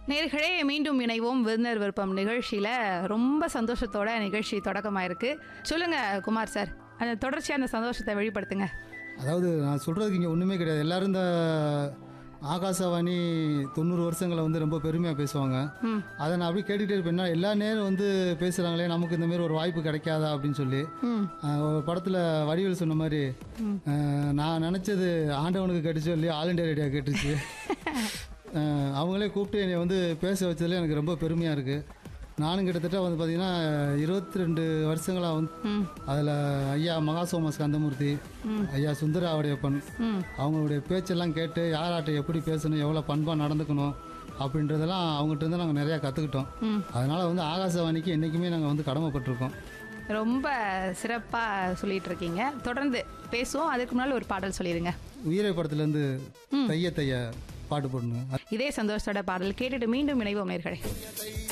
நேர்களே மீண்டும் இணைவோம் விருந்தினர் விருப்பம் நிகழ்ச்சியில் ரொம்ப சந்தோஷத்தோட நிகழ்ச்சி தொடக்கமாயிருக்கு சொல்லுங்க குமார் சார் அந்த தொடர்ச்சியாக அந்த சந்தோஷத்தை வெளிப்படுத்துங்க அதாவது நான் சொல்கிறதுக்கு இங்கே ஒன்றுமே கிடையாது எல்லாரும் இந்த ஆகாசவாணி தொண்ணூறு வருஷங்களை வந்து ரொம்ப பெருமையாக பேசுவாங்க ம் அதை நான் அப்படியே கேட்டுக்கிட்டே இருப்பேன் என்ன எல்லா நேரம் வந்து பேசுகிறாங்களே நமக்கு இந்த மாதிரி ஒரு வாய்ப்பு கிடைக்காதா அப்படின்னு சொல்லி ம் ஆஹ் ஒரு படத்தில் வடிவேல் சொன்ன மாதிரி ஆஹ் நான் நினச்சது ஆண்டவனுக்கு கேட்டுச்சு இல்லையா ஆல் இண்டியா ரேடியோ கேட்டுச்சு ஆஹ் அவங்களே கூப்பிட்டு என்னை வந்து பேச வச்சதுல எனக்கு ரொம்ப பெருமையாக இருக்குது நானும் கிட்டத்தட்ட வந்து பார்த்திங்கன்னா இருபத்தி ரெண்டு வருஷங்களாக வந்து ம் அதில் ஐயா மகாசோம ஸ்கந்தமூர்த்தி ஐயா சுந்தர ஆவடையப்பன் ம் அவங்களுடைய பேச்செல்லாம் கேட்டு யாராட்ட எப்படி பேசணும் எவ்வளோ பண்பாக நடந்துக்கணும் அப்படின்றதெல்லாம் அவங்ககிட்ட இருந்து நாங்கள் நிறையா கற்றுக்கிட்டோம் ம். அதனால் வந்து ஆகாசவாணிக்கு என்றைக்குமே நாங்கள் வந்து கடமைப்பட்டிருக்கோம் ரொம்ப சிறப்பாக சொல்லிட்டு இருக்கீங்க தொடர்ந்து பேசுவோம் அதுக்கு முன்னால் ஒரு பாடல் சொல்லிடுங்க உயிரை படத்துலேருந்து தைய தைய பாட்டு போடணும் இதே சந்தோஷத்தோட பாடல் கேட்டுட்டு மீண்டும் இணைவோம் நேர்களே